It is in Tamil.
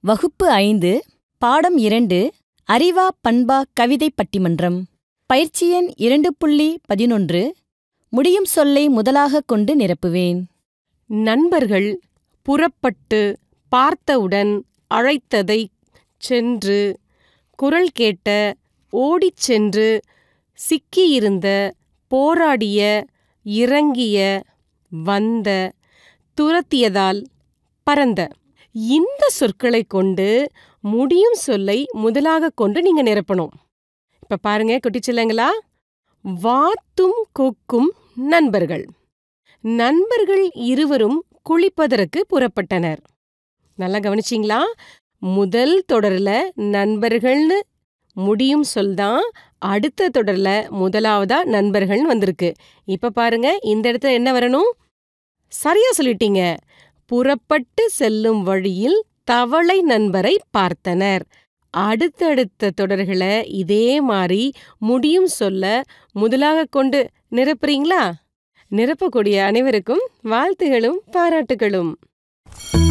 வகுப்பு ஐந்து பாடம் இரண்டு அறிவா பண்பா கவிதை பட்டிமன்றம் பயிற்சி எண் இரண்டு புள்ளி பதினொன்று முடியும் சொல்லை முதலாகக் கொண்டு நிரப்புவேன் நண்பர்கள் புறப்பட்டு பார்த்தவுடன் அழைத்ததைச் சென்று குரல் கேட்ட ஓடிச் சென்று சிக்கியிருந்த போராடிய இறங்கிய வந்த துரத்தியதால் பறந்த இந்த சொற்களைக் கொண்டு முடியும் சொல்லை முதலாக கொண்டு நீங்க நிரப்பணும் இப்ப பாருங்க குட்டிச்சில்லங்களா வாத்தும் கொக்கும் நண்பர்கள் நண்பர்கள் இருவரும் குளிப்பதற்கு புறப்பட்டனர் நல்லா கவனிச்சிங்களா முதல் தொடர்ல நண்பர்கள்னு முடியும் சொல் தான் அடுத்த தொடர்ல முதலாவதா நண்பர்கள்னு வந்திருக்கு இப்ப பாருங்க இந்த இடத்துல என்ன வரணும் சரியா சொல்லிட்டீங்க புறப்பட்டு செல்லும் வழியில் தவளை நண்பரை பார்த்தனர் அடுத்தடுத்த தொடர்களை இதே மாதிரி முடியும் சொல்ல முதலாக கொண்டு நிரப்புறீங்களா நிரப்பக்கூடிய அனைவருக்கும் வாழ்த்துகளும் பாராட்டுகளும்